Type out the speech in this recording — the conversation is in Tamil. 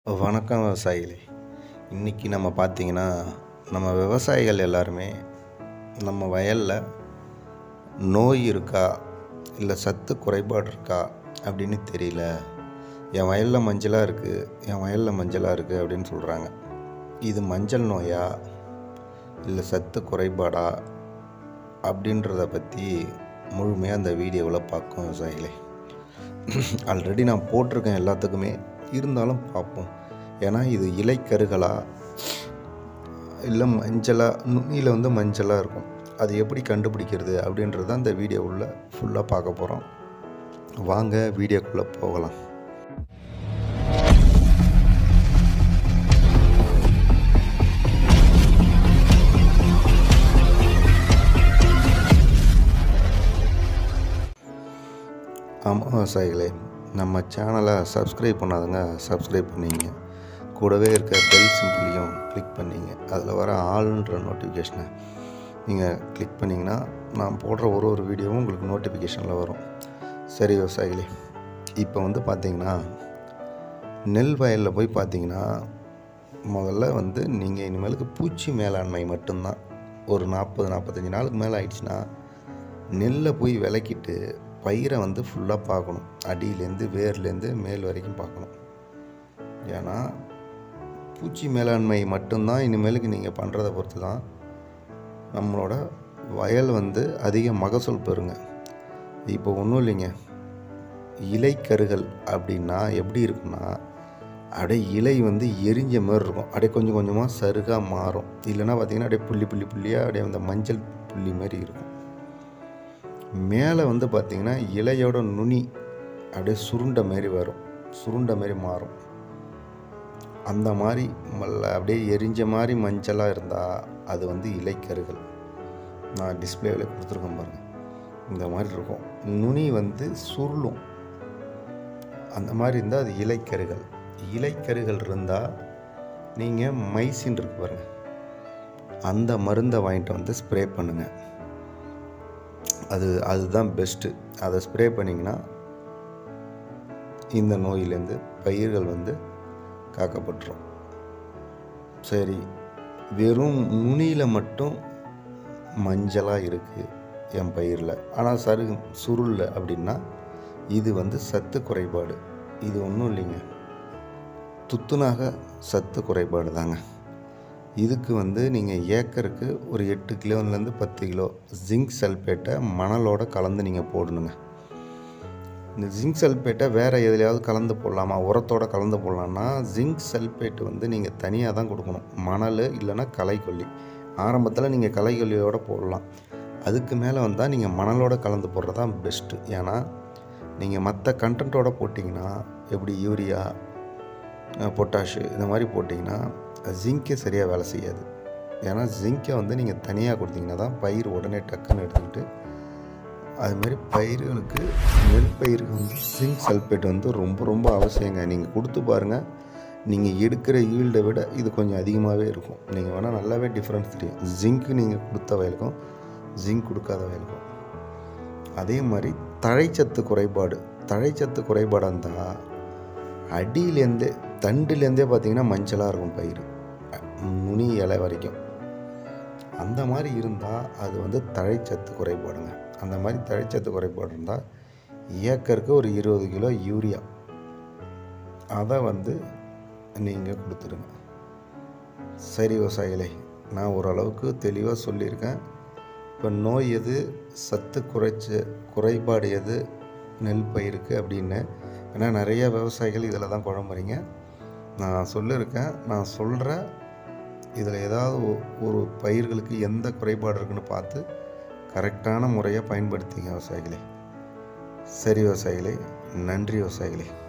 வணக்கம் விவசாயிகளே இன்றைக்கி நம்ம பார்த்திங்கன்னா நம்ம விவசாயிகள் எல்லாருமே நம்ம வயலில் நோய் இருக்கா இல்லை சத்து குறைபாடு இருக்கா அப்படின்னு தெரியல என் வயலில் மஞ்சளாக இருக்குது என் வயலில் மஞ்சளாக இருக்குது அப்படின்னு சொல்கிறாங்க இது மஞ்சள் நோயா இல்லை சத்து குறைபாடா அப்படின்றத பற்றி முழுமையாக அந்த வீடியோவில் பார்க்கும் விவசாயிகளே ஆல்ரெடி நான் போட்டிருக்கேன் எல்லாத்துக்குமே இருந்தாலும் பார்ப்போம் ஏன்னா இது இலைக்கருகளா இல்லை மஞ்சளாக நுனியில் வந்து மஞ்சளாக இருக்கும் அது எப்படி கண்டுபிடிக்கிறது அப்படின்றது தான் இந்த வீடியோவில் ஃபுல்லாக பார்க்க போகிறோம் வாங்க வீடியோக்குள்ளே போகலாம் ஆமாம் விவசாயிகளே நம்ம சேனலை சப்ஸ்கிரைப் பண்ணாதுங்க சப்ஸ்கிரைப் பண்ணிங்க கூடவே இருக்க பெல் சிம்பிளையும் கிளிக் பண்ணிங்க அதில் வர ஆளுன்ற நோட்டிஃபிகேஷனை நீங்கள் கிளிக் பண்ணிங்கன்னா நான் போடுற ஒரு ஒரு வீடியோவும் உங்களுக்கு நோட்டிஃபிகேஷனில் வரும் சரி விவசாயிகளே இப்போ வந்து பார்த்தீங்கன்னா நெல் வயலில் போய் பார்த்தீங்கன்னா முதல்ல வந்து நீங்கள் இனிமேலுக்கு பூச்சி மேலாண்மை மட்டும்தான் ஒரு நாற்பது நாற்பத்தஞ்சு நாளுக்கு மேலே ஆயிடுச்சுன்னா நெல்லை போய் விளக்கிட்டு பயிரை வந்து ஃபுல்லாக பார்க்கணும் அடியிலேருந்து வேர்லேருந்து மேல் வரைக்கும் பார்க்கணும் ஏன்னா பூச்சி மேலாண்மை மட்டும்தான் இனிமேலுக்கு நீங்கள் பண்ணுறதை பொறுத்து தான் நம்மளோட வயல் வந்து அதிக மகசூல் பெறுங்க இப்போ ஒன்றும் இல்லைங்க இலைக்கருகள் அப்படின்னா எப்படி இருக்குன்னா அப்படியே இலை வந்து எரிஞ்ச மாதிரி இருக்கும் அப்படியே கொஞ்சம் கொஞ்சமாக சருகாக மாறும் இல்லைன்னா பார்த்தீங்கன்னா அப்படியே புள்ளி புள்ளி புள்ளியாக அப்படியே அந்த மஞ்சள் புள்ளி மாதிரி இருக்கும் மேலே வந்து பார்த்திங்கன்னா இலையோட நுனி அப்படியே சுருண்ட மாரி வரும் சுருண்ட மாரி மாறும் அந்த மாதிரி மல்ல அப்படியே எரிஞ்ச மாதிரி மஞ்சளாக இருந்தால் அது வந்து இலைக்கருகள் நான் டிஸ்பிளேவில் கொடுத்துருக்கேன் பாருங்கள் இந்த மாதிரி இருக்கும் நுனி வந்து சுருளும் அந்த மாதிரி இருந்தால் அது இலைக்கருகள் இலைக்கருகள் இருந்தால் நீங்கள் மைசின் இருக்கு பாருங்கள் அந்த மருந்தை வாங்கிட்டு வந்து ஸ்ப்ரே பண்ணுங்கள் அது அதுதான் பெஸ்ட்டு அதை ஸ்ப்ரே பண்ணிங்கன்னா இந்த நோயிலேருந்து பயிர்கள் வந்து காக்கப்பட்டுரும் சரி வெறும் நுனியில் மட்டும் மஞ்சளாக இருக்குது என் பயிரில் ஆனால் சரு சுருளில் அப்படின்னா இது வந்து சத்து குறைபாடு இது ஒன்றும் இல்லைங்க துத்துனாக சத்து குறைபாடு தாங்க இதுக்கு வந்து நீங்கள் ஏக்கருக்கு ஒரு எட்டு கிலோலேருந்து பத்து கிலோ ஜிங்க் சல்பேட்டை மணலோட கலந்து நீங்கள் போடணுங்க இந்த ஜிங்க் சல்பேட்டை வேறு எதுலையாவது கலந்து போடலாமா உரத்தோட கலந்து போடலான்னா ஜிங்க் சல்பேட் வந்து நீங்கள் தனியாக தான் கொடுக்கணும் மணல் இல்லைன்னா களைக்கொல்லி ஆரம்பத்தில் நீங்கள் களைக்கொல்லியோட போடலாம் அதுக்கு மேலே வந்தால் நீங்கள் மணலோட கலந்து போடுறது தான் பெஸ்ட்டு ஏன்னா நீங்கள் மற்ற கண்டென்ட்டோட போட்டிங்கன்னா எப்படி யூரியா பொட்டாஷு இந்த மாதிரி போட்டிங்கன்னா ஜிங்கே சரியாக வேலை செய்யாது ஏன்னா ஜிங்கை வந்து நீங்கள் தனியாக கொடுத்தீங்கன்னா தான் பயிர் உடனே டக்குன்னு எடுத்துக்கிட்டு அதுமாரி பயிர்களுக்கு நெல் பயிருக்கு வந்து ஜிங்க் சல்பேட் வந்து ரொம்ப ரொம்ப அவசியங்க நீங்கள் கொடுத்து பாருங்கள் நீங்கள் எடுக்கிற ஈல்டை விட இது கொஞ்சம் அதிகமாகவே இருக்கும் நீங்கள் வேணால் நல்லாவே டிஃப்ரென்ஸ் தெரியும் ஜிங்க்கு நீங்கள் கொடுத்த வயலுக்கும் ஜிங்க் கொடுக்காத வயலுக்கும் அதே மாதிரி தழைச்சத்து குறைபாடு தழைச்சத்து குறைபாடாக இருந்தால் அடியிலேருந்தே தண்டுலேருந்தே பார்த்திங்கன்னா மஞ்சளாக இருக்கும் பயிர் நுனி இலை வரைக்கும் அந்த மாதிரி இருந்தால் அது வந்து தழைச்சத்து குறைபாடுங்க அந்த மாதிரி தழைச்சத்து குறைபாடு இருந்தால் ஏக்கருக்கு ஒரு இருபது கிலோ யூரியா அதை வந்து நீங்கள் கொடுத்துருங்க சரி விவசாயிகளே நான் ஓரளவுக்கு தெளிவாக சொல்லியிருக்கேன் இப்போ நோய் எது சத்து குறைச்ச குறைபாடு எது நெல் பயிருக்கு அப்படின்னு ஏன்னா நிறைய விவசாயிகள் இதில் தான் குழம்புறீங்க நான் சொல்லியிருக்கேன் நான் சொல்கிற இதில் ஏதாவது ஒரு பயிர்களுக்கு எந்த குறைபாடு இருக்குன்னு பார்த்து கரெக்டான முறையை பயன்படுத்திங்க விவசாயிகளே சரி விவசாயிகளே நன்றி விவசாயிகளே